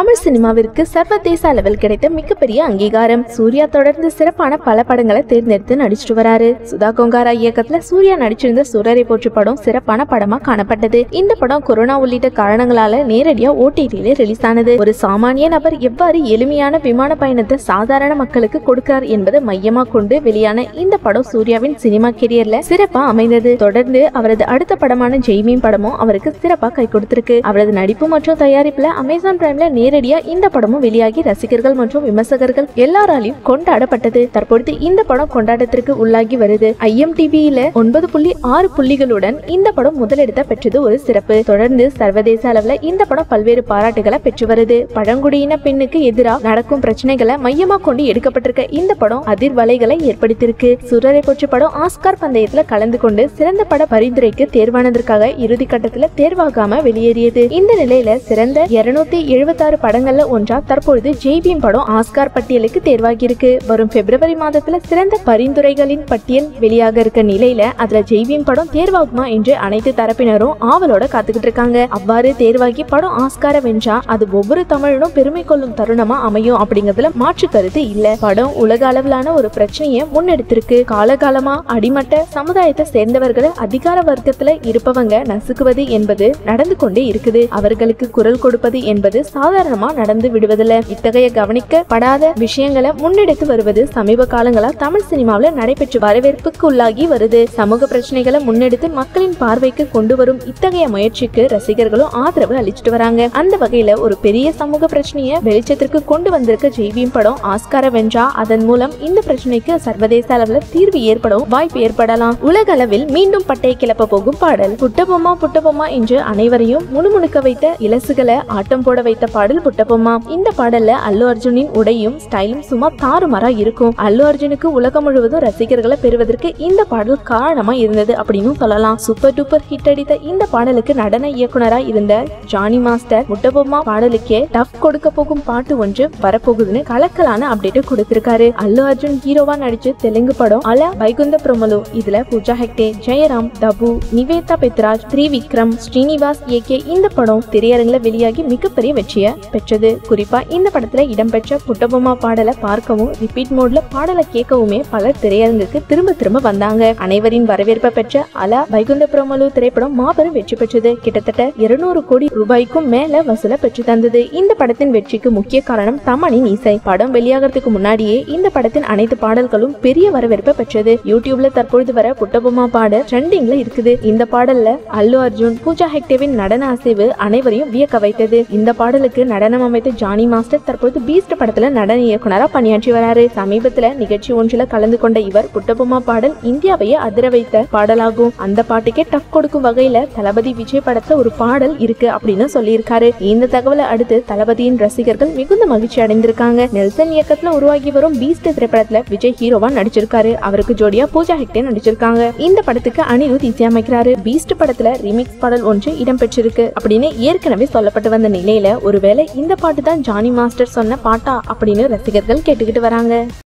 தமிழ் சினிமாவிற்கு சர்வதேச அளவில் கிடைத்த மிகப்பெரிய அங்கீகாரம் சூர்யா தொடர்ந்து சிறப்பான பல படங்களை தேர்ந்தெடுத்து நடிச்சிட்டு வராரு சுதா கொங்காரா இயக்கத்துல சூர்யா நடிச்சிருந்த சுரரை போற்று படம் சிறப்பான படமா காணப்பட்டது இந்த படம் கொரோனா உள்ளிட்ட காரணங்களால நேரடியா ஓடிடியில ரிலீஸ் ஆனது ஒரு சாமானிய நபர் எவ்வாறு எளிமையான விமான பயணத்தை சாதாரண மக்களுக்கு கொடுக்கிறார் என்பதை மையமா கொண்டு வெளியான இந்த படம் சூர்யாவின் சினிமா கெரியர்ல சிறப்பா அமைந்தது தொடர்ந்து அவரது அடுத்த படமான ஜெய்மீன் படமும் அவருக்கு சிறப்பா கை கொடுத்திருக்கு அவரது நடிப்பு மற்றும் தயாரிப்புல அமேசான் பிரைம்ல நேரடியா இந்த படமும் வெளியாகி ரசிகர்கள் மற்றும் விமர்சகர்கள் எல்லாராலையும் கொண்டாடப்பட்டது தற்பொழுது இந்த படம் கொண்டாட்டத்திற்கு உள்ளாகி வருது ஐஎம்டிபியில ஒன்பது புள்ளி ஆறு புள்ளிகளுடன் இந்த படம் முதலிடத்தை பெற்றது ஒரு சிறப்பு தொடர்ந்து சர்வதேச அளவுல இந்த படம் பல்வேறு பாராட்டுகளை பெற்று வருது பழங்குடியின பெண்ணுக்கு எதிராக நடக்கும் பிரச்சனைகளை மையமா கொண்டு எடுக்கப்பட்டிருக்க இந்த படம் அதிர்வலைகளை ஏற்படுத்தியிருக்கு சுரரை போற்று படம் ஆஸ்கார் பந்தயத்துல கலந்து கொண்டு சிறந்த பட பரிந்துரைக்கு தேர்வானதற்காக இறுதி கட்டத்துல தேர்வாகாம வெளியேறியது இந்த நிலையில சிறந்த இருநூத்தி எழுபத்தாறு படங்கள்ல ஒன்றா தற்பொழுது ஜெய்பீம் படம் ஆஸ்கார் பட்டியலுக்கு தேர்வாகியிருக்கு வரும் பிப்ரவரி மாதத்துல சிறந்த பரிந்துரைகளின் பட்டியல் வெளியாக இருக்க நிலையில அதுல ஜெய்பீம் படம் தேர்வாகுமா என்று அனைத்து தரப்பினரும் ஆவலோட காத்துக்கிட்டு இருக்காங்க அவ்வாறு தேர்வாகி படம் ஆஸ்கார வென்றா அது ஒவ்வொரு தமிழனும் பெருமை கொள்ளும் தருணமா அமையும் அப்படிங்கறதுல மாற்று கருத்து இல்ல படம் உலக அளவிலான ஒரு பிரச்சனையை முன்னெடுத்திருக்கு காலகாலமா அடிமட்ட சமுதாயத்தை சேர்ந்தவர்களை அதிகார வர்க்கத்துல இருப்பவங்க நசுக்குவது என்பது நடந்து கொண்டே இருக்குது அவர்களுக்கு குரல் கொடுப்பது என்பது சாதாரணமா நடந்து விடுவதில்ல இத்தகைய கவனிக்கப்படாத விஷயங்களை முன்னெடுத்து வருவது சமீப காலங்களா தமிழ் சினிமாவுல நடைபெற்று வரவேற்புக்கு உள்ளாகி வருது சமூக பிரச்சனைகளை முன்னெடுத்து மக்களின் பார்வைக்கு கொண்டு வரும் இத்தகைய முயற்சிக்கு ரசிகர்களும் ஆதரவு அளிச்சிட்டு வராங்க அந்த வகையில ஒரு பெரிய சமூக பிரச்சனையை வெளிச்சத்திற்கு கொண்டு வந்திருக்க ஜெய்பீம் படம் ஆஸ்கார வென்றா அதன் மூலம் இந்த பிரச்சனைக்கு சர்வதேச அளவுல தீர்வு ஏற்படவும் வாய்ப்பு ஏற்படலாம் உலக அளவில் மீண்டும் பட்டையை கிளப்ப போகும் பாடல் புட்டபொம்மா புட்டபொம்மா என்று அனைவரையும் முணுமுணுக்க வைத்த இலசுகளை ஆட்டம் போட வைத்த பாடல் புட்டபொம்மா இந்த பாடல்ல அல்லு அர்ஜுனின் உடையும் ஸ்டைலும் சும்மா தாறுமாறா இருக்கும் அல்லு அர்ஜுனுக்கு உலகம் முழுவதும் ரசிகர்களை பெறுவதற்கு இந்த பாடல் காரணமா இருந்தது அப்படின்னு சொல்லலாம் சூப்பர் டூப்பர் ஹிட் அடித்த இந்த பாடலுக்கு நடன இயக்குனரா இருந்த ஜானி மாஸ்டர் முட்டபொம்மா பாடலுக்கே டஃப் கொடுக்க போகும் பாட்டு ஒன்று வரப்போகுதுன்னு கலக்கலான அப்டேட் கொடுத்திருக்காரு அல்லு அர்ஜுன் ஹீரோவா நடிச்சு தெலுங்கு படம் அல வைகுந்த பிரமலு இதுல பூஜா ஹெக்டே ஜெயராம் தபு நிவேதா பெத்ராஜ் த்ரிவிக்ரம் ஸ்ரீனிவாஸ் ஏகே இந்த படம் திரையரங்குல வெளியாகி மிகப்பெரிய வெற்றியை பெற்றது குறிப்பா இந்த படத்துல இடம்பெற்ற புட்டபொம்மா பாடலை பார்க்கவும் ரிப்பீட் மோட்ல பாடலை கேட்கவுமே பலர் திரையரங்குக்கு திரும்ப திரும்ப வந்தாங்க அனைவரின் வரவேற்பை பெற்ற அல வைகுந்த பிரமலு திரைப்படம் மாபெரும் வெற்றி பெற்றது கிட்டத்தட்ட இருநூறு கோடி ரூபாய்க்கும் மேல வசூல பெற்று தந்தது இந்த படத்தின் வெற்றிக்கு முக்கிய காரணம் தமனின் இசை படம் வெளியாகிறதுக்கு முன்னாடியே இந்த படத்தின் அனைத்து பாடல்களும் பெரிய வரவேற்பை பெற்றது யூடியூப்ல தற்பொழுது வர புட்டபொம்மா பாடல் ட்ரெண்டிங்ல இருக்குது இந்த பாடல்ல அல்லு அர்ஜுன் பூஜா ஹெக்டேவின் நடன அசைவு அனைவரையும் வியக்க வைத்தது இந்த பாடலுக்கு நடனம் அமைத்த ஜானி மாஸ்டர் தற்பொழுது பீஸ்ட் படத்துல நடன இயக்குனரா பணியாற்றி வராரு சமீபத்துல நிகழ்ச்சி ஒன்றில் கலந்து கொண்ட இவர் புட்டபொம்மா பாடல் இந்தியாவையே அதிர வைத்த பாடலாகும் அந்த பாட்டுக்கே டஃப் கொடுக்கும் வகையில தளபதி விஜய் படத்துல ஒரு பாடல் இருக்கு அப்படின்னு சொல்லியிருக்காரு இந்த தகவலை அடுத்து தளபதியின் ரசிகர்கள் மிகுந்த மகிழ்ச்சி அடைந்திருக்காங்க நெல்சன் இயக்கத்துல உருவாகி வரும் பீஸ்ட் திரைப்படத்துல விஜய் ஹீரோவா நடிச்சிருக்காரு அவருக்கு ஜோடியா பூஜா ஹெக்டே நடிச்சிருக்காங்க இந்த படத்துக்கு அனிருத் இசையமைக்கிறாரு பீஸ்ட் படத்துல ரீமிக்ஸ் பாடல் ஒன்று இடம்பெற்றிருக்கு அப்படின்னு ஏற்கனவே சொல்லப்பட்டு வந்த நிலையில ஒருவேளை இந்த பாட்டு தான் ஜானி மாஸ்டர் சொன்ன பாட்டா அப்படின்னு ரசிகர்கள் கேட்டுக்கிட்டு வராங்க